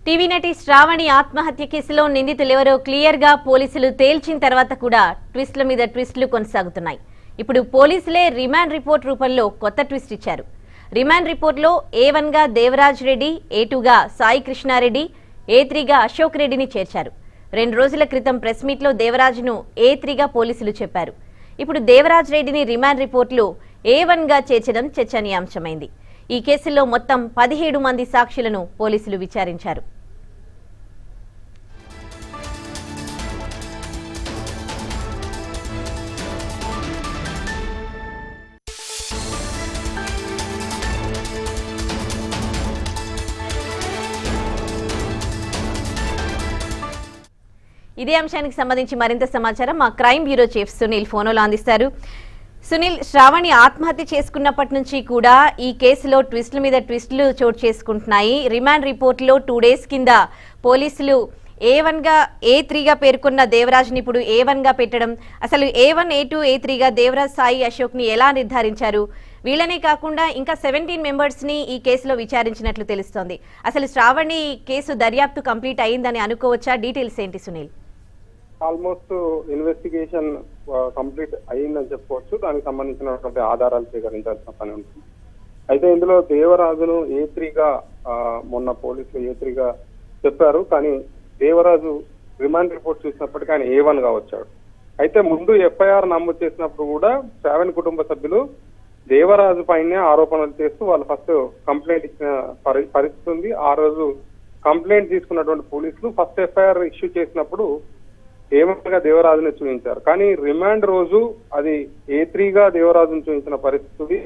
TV నటి శ్రావణి ఆత్మహత్య కేసులో నిందితులెవరో క్లియర్ గా పోలీసులు తేల్చిన తర్వాత కూడా ట్విస్ట్ల మీద ట్విస్టులు కొనసాగుతున్నాయి ఇప్పుడు పోలీసులే రిమాండ్ రిపోర్ట్ రూపంలో కొత్త ట్విస్ట్ ఇచ్చారు రిమాండ్ రిపోర్ట్లో ఏ వన్ గా దేవరాజ్ రెడ్డి ఏ టూగా సాయి కృష్ణారెడ్డి ఏ త్రీగా అశోక్ రెడ్డిని చేర్చారు రెండు రోజుల క్రితం ప్రెస్ మీట్లో దేవరాజ్ను ఏ త్రీగా పోలీసులు చెప్పారు ఇప్పుడు దేవరాజ్ రెడ్డిని రిమాండ్ రిపోర్ట్లో ఏ వన్ గా చేర్చడం చర్చనీయాంశమైంది ఈ కేసులో మొత్తం పదిహేడు మంది సాక్షులను పోలీసులు విచారించారు ఇదే అంశానికి సంబంధించి మరింత సమాచారం మా క్రైమ్ బ్యూరో చీఫ్ సునీల్ ఫోన్లో అందిస్తారు సునీల్ శ్రావణి ఆత్మహత్య చేసుకున్నప్పటి నుంచి కూడా ఈ కేసులో ట్విస్టుల మీద ట్విస్టులు చోటు చేసుకుంటున్నాయి రిమాండ్ రిపోర్ట్లో టూ డేస్ కింద పోలీసులు ఏ వన్ గా ఏ త్రీగా పేర్కొన్న దేవరాజ్ని ఇప్పుడు ఏ వన్ గా పెట్టడం అసలు A one A two A త్రీగా దేవరాజ్ సాయి అశోక్ ని ఎలా నిర్ధారించారు వీళ్ళనే కాకుండా ఇంకా సెవెంటీన్ మెంబర్స్ ని ఈ కేసులో విచారించినట్లు తెలుస్తోంది అసలు శ్రావణి కేసు దర్యాప్తు కంప్లీట్ అయిందని అనుకోవచ్చా డీటెయిల్స్ ఏంటి సునీల్ ఆల్మోస్ట్ ఇన్వెస్టిగేషన్ కంప్లీట్ అయ్యిందని చెప్పుకోవచ్చు దానికి సంబంధించినటువంటి ఆధారాలు సేకరించాల్సిన పని ఉంటుంది అయితే ఇందులో దేవరాజును ఏ త్రీగా మొన్న పోలీసులు ఏ త్రీగా చెప్పారు కానీ దేవరాజు రిమాండ్ రిపోర్ట్ చూసినప్పటికీ ఆయన ఏ వన్ గా వచ్చాడు అయితే ముందు ఎఫ్ఐఆర్ నమోదు చేసినప్పుడు కూడా శ్రావణ్ కుటుంబ సభ్యులు దేవరాజు పైనే ఆరోపణలు చేస్తూ వాళ్ళు ఫస్ట్ కంప్లైంట్ ఇచ్చిన పరి- పరిస్థితి ఉంది ఆ రోజు కంప్లైంట్ తీసుకున్నటువంటి పోలీసులు ఫస్ట్ ఎఫ్ఐఆర్ ఇష్యూ చేసినప్పుడు ఏమనగా దేవరాజుని చూపించారు కానీ రిమాండ్ రోజు అది ఏ త్రీగా దేవరాజును చూపించిన పరిస్థితి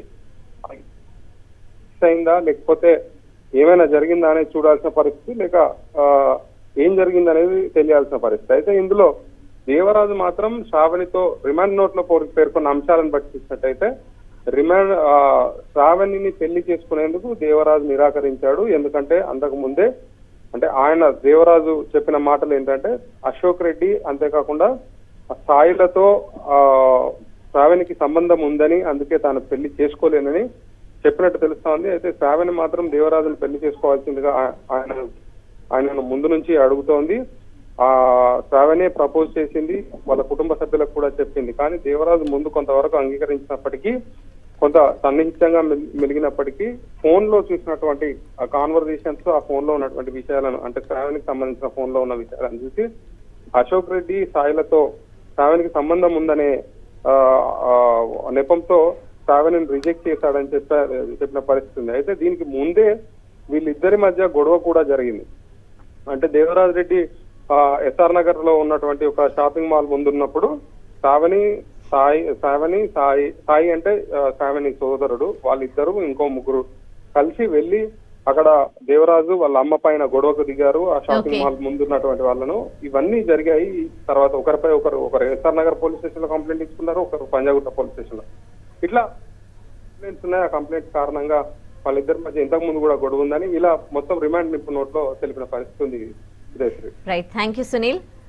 మిస్ అయిందా లేకపోతే ఏమైనా జరిగిందా అనేది చూడాల్సిన పరిస్థితి లేక ఆ, ఏం జరిగింది అనేది తెలియాల్సిన పరిస్థితి అయితే ఇందులో దేవరాజు మాత్రం శ్రావణితో రిమాండ్ నోట్ లో పోర్- పేర్కొన్న అంశాలను బట్టి చూసినట్టయితే రిమాండ్ ఆ, శ్రావణిని పెళ్లి చేసుకునేందుకు దేవరాజు నిరాకరించాడు ఎందుకంటే అంతకు ముందే అంటే ఆయన దేవరాజు చెప్పిన మాటలు ఏంటంటే అశోక్ రెడ్డి అంతేకాకుండా ఆ సాయిలతో ఆ శ్రావణికి సంబంధం ఉందని అందుకే తాను పెళ్లి చేసుకోలేనని చెప్పినట్టు తెలుస్తా ఉంది అయితే శ్రావణి మాత్రం దేవరాజును పెళ్లి చేసుకోవాల్సిందిగా ఆ- ఆయన ఆయనను ముందు నుంచి అడుగుతోంది ఆ శ్రావణే ప్రపోజ్ చేసింది వాళ్ళ కుటుంబ సభ్యులకు కూడా చెప్పింది కానీ దేవరాజు ముందు కొంతవరకు అంగీకరించినప్పటికీ కొంత సన్నిహితంగా మెల్- మెలిగినప్పటికీ ఫోన్ లో చూసినటువంటి ఆ కాన్వర్జేషన్స్ ఆ ఫోన్ లో ఉన్నటువంటి విషయాలను అంటే శ్రావణికి సంబంధించిన ఫోన్ లో ఉన్న విషయాలను చూసి అశోక్ రెడ్డి సాయిలతో శ్రావణికి సంబంధం ఉందనే ఆ, ఆ, నెపంతో శ్రావణిని రిజెక్ట్ చేశాడని చెప్ప చెప్పిన పరిస్థితి ఉంది అయితే దీనికి ముందే వీళ్ళిద్దరి మధ్య గొడవ కూడా జరిగింది అంటే దేవరాజ్ రెడ్డి ఎస్ఆర్ నగర్ లో ఉన్నటువంటి ఒక షాపింగ్ మాల్ ముందున్నప్పుడు శ్రావణి సాయి శ్రావణి సాయి సాయి అంటే ఆ, శ్రావణి సోదరుడు వాళ్ళిద్దరు ఇంకో ముగ్గురు కలిసి వెళ్ళి అక్కడ దేవరాజు వాళ్ళ అమ్మ పైన గొడవకు దిగారు ఆ షాపింగ్ Okay. మాల్ ముందున్నటువంటి వాళ్ళను ఇవన్నీ జరిగాయి తర్వాత ఒకరిపై ఒకరు ఒకరు ఎస్ఆర్ నగర్ పోలీస్ స్టేషన్ లో కంప్లైంట్ ఇచ్చుకున్నారు ఒకరు పంజాగుట్ట పోలీస్ స్టేషన్ లో ఇట్లా కంప్లైంట్స్ ఉన్నాయి ఆ కంప్లైంట్స్ కారణంగా వాళ్ళిద్దరి మధ్య ఇంతకు ముందు కూడా గొడవ ఉందని ఇలా మొత్తం రిమాండ్ నింపు నోట్ లో తెలిపిన పరిస్థితి ఉంది విదేశ్రీ రైట్ థ్యాంక్ యూ సునీల్